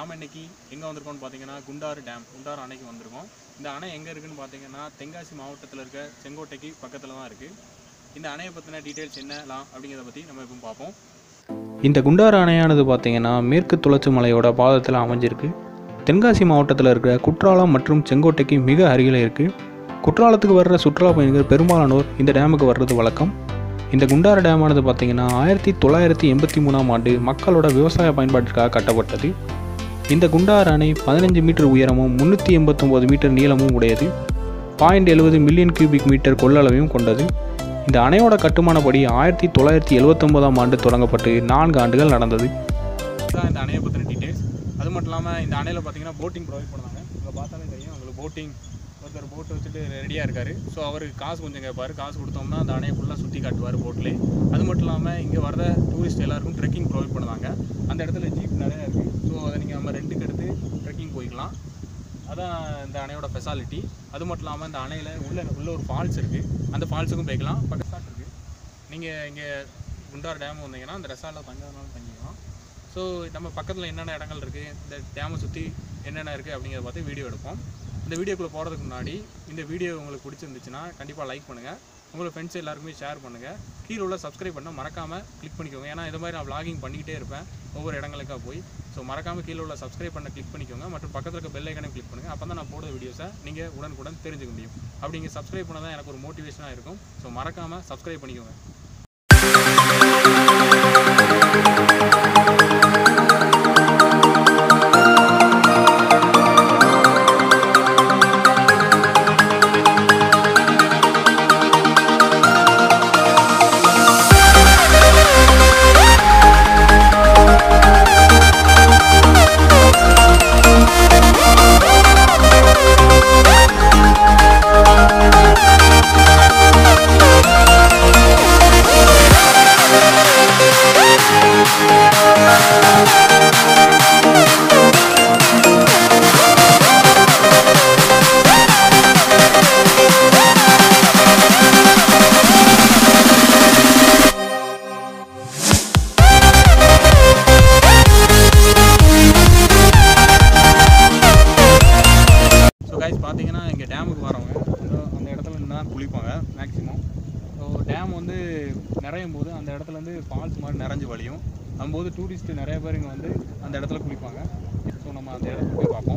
நாம் இன்னைக்கு எங்கே வந்திருக்கோம்னு பார்த்தீங்கன்னா குண்டாறு டேம் குண்டாறு அணைக்கு வந்திருக்கோம் இந்த அணை எங்கே இருக்குன்னு பார்த்தீங்கன்னா தென்காசி மாவட்டத்தில் இருக்க செங்கோட்டைக்கு பக்கத்தில் தான் இருக்குது இந்த அணையை பற்றின டீட்டெயில்ஸ் என்னலாம் அப்படிங்கிறத பற்றி நம்ம இப்போ பார்ப்போம் இந்த குண்டாறு அணையானது பார்த்தீங்கன்னா மேற்கு தொடர்ச்சி மலையோட பாதத்தில் அமைஞ்சிருக்கு தென்காசி மாவட்டத்தில் இருக்கிற குற்றாலம் மற்றும் செங்கோட்டைக்கு மிக அருகில் இருக்குது குற்றாலத்துக்கு வர்ற சுற்றுலா பயணிகள் பெரும்பாலானோர் இந்த டேமுக்கு வர்றது வழக்கம் இந்த குண்டாறு டேமானது பார்த்தீங்கன்னா ஆயிரத்தி தொள்ளாயிரத்தி எண்பத்தி மூணாம் ஆண்டு மக்களோட விவசாய பயன்பாட்டிற்காக கட்டப்பட்டது இந்த குண்டாறு அணை பதினஞ்சு மீட்டர் உயரமும் முந்நூற்றி எண்பத்தொம்போது மீட்டர் நீளமும் உடையது பாயிண்ட் எழுபது மில்லியன் கியூபிக் மீட்டர் கொள்ளளவையும் கொண்டது இந்த அணையோட கட்டுமானப்படி ஆயிரத்தி தொள்ளாயிரத்தி எழுவத்தொம்போதாம் ஆண்டு தொடங்கப்பட்டு நான்கு ஆண்டுகள் நடந்தது இதுதான் இந்த அணையை பற்றின டீட்டெயில்ஸ் அது மட்டும் இல்லாமல் இந்த அணையில் பார்த்தீங்கன்னா போட்டிங் ப்ரொவைட் பண்ணுவாங்க இங்கே பார்த்தாலே தெரியும் உங்களுக்கு போட்டிங் ஒருத்தர் போட்டு வச்சுட்டு ரெடியாக இருக்காரு ஸோ அவருக்கு காசு கொஞ்சம் கேட்பாரு காசு கொடுத்தோம்னா அந்த அணையை ஃபுல்லாக சுற்றி காட்டுவார் போட்லேயே அது மட்டும் இல்லாமல் இங்கே வர டூரிஸ்ட் எல்லாருக்கும் ட்ரெக்கிங் ப்ரொவைட் பண்ணுவாங்க அந்த இடத்துல ஜீப் நிறையா இருக்குது ஸோ அதை நீங்கள் நம்ம ரெண்டுக்கு எடுத்து ட்ரெக்கிங் போய்க்கலாம் அதான் இந்த அணையோட ஸ்பெஷாலிட்டி அது மட்டும் இல்லாமல் இந்த அணையில் உள்ள உள்ள ஒரு ஃபால்ஸ் இருக்குது அந்த ஃபால்ஸுக்கும் போய்க்கலாம் இப்போ ரெசார்ட் இருக்குது நீங்கள் இங்கே குண்டார் டேம் வந்தீங்கன்னா அந்த ரெசார்ட்டில் தங்கிறதுனாலும் தங்கிக்கலாம் ஸோ நம்ம பக்கத்தில் என்னென்ன இடங்கள் இருக்குது இந்த டேமை சுற்றி என்னென்ன இருக்குது அப்படிங்கிறத பார்த்து வீடியோ எடுப்போம் இந்த வீடியோக்குள்ளே போகிறதுக்கு முன்னாடி இந்த வீடியோ உங்களுக்கு பிடிச்சிருந்துச்சுன்னா கண்டிப்பாக லைக் பண்ணுங்கள் உங்களோட ஃப்ரெண்ட்ஸ் எல்லாருக்குமே ஷேர் பண்ணுங்கள் கீழே உள்ள சப்ஸ்கிரைப் பண்ண மறக்காமல் கிளிக் பண்ணிக்கோங்க ஏன்னா இது மாதிரி நான் vlogging பண்ணிக்கிட்டே இருப்பேன் ஒவ்வொரு இடங்களுக்காக போய் ஸோ மறக்காமல் கீழே உள்ள சப்ஸ்கிரைப் பண்ண கிளிக் பண்ணிக்கோங்க மற்றும் பக்கத்தில் இருக்க பெல் ஐக்கனை கிளிக் பண்ணுங்கள் அப்போ தான் நான் போடுற வீடியோஸை நீங்கள் உடனுக்குடன் தெரிஞ்சுக்க முடியும் அப்படி நீங்கள் சப்ஸ்கிரைப் பண்ண தான் எனக்கு ஒரு மோட்டிவேஷனாக இருக்கும் ஸோ மறக்காமல் சப்ஸ்கிரைப் பண்ணிக்கோங்க ஸோ கைஸ் பார்த்தீங்கன்னா இங்கே டேமுக்கு வரவங்க அந்த அந்த இடத்துல இருந்து தான் குளிப்பாங்க மேக்ஸிமம் ஸோ டேம் வந்து நிறையும் போது அந்த இடத்துல இருந்து ஃபால்ஸ் மாதிரி நிறைஞ்சு வழியும் அதும்போது டூரிஸ்ட் நிறைய பேர் இங்கே வந்து அந்த இடத்துல குளிப்பாங்க ஸோ நம்ம அந்த இடத்துக்கு போய் பார்ப்போம்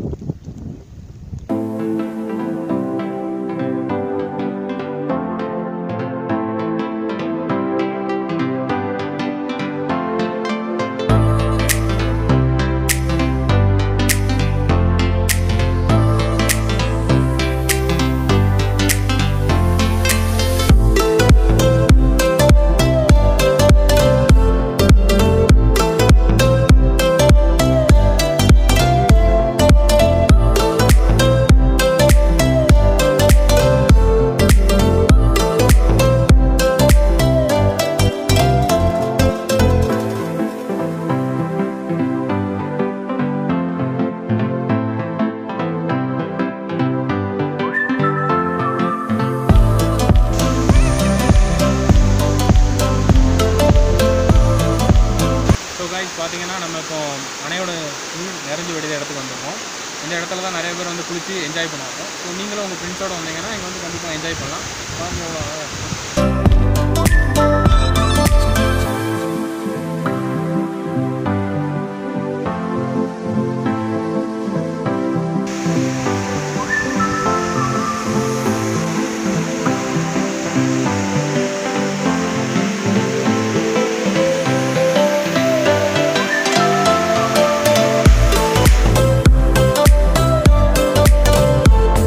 ஸோ கைஸ் பார்த்தீங்கன்னா நம்ம இப்போ அணையோட நீர் நிறைஞ்சு விடுற இடத்துக்கு வந்திருக்கோம் இந்த இடத்துல தான் நிறைய பேர் வந்து குளித்து என்ஜாய் பண்ணுவாங்க ஸோ நீங்களும் உங்கள் ஃப்ரெண்ட்ஸோட வந்தீங்கன்னா இங்கே வந்து கண்டிப்பாக என்ஜாய் பண்ணலாம் பாருங்க எவ்வளோ அழகா இருக்கு.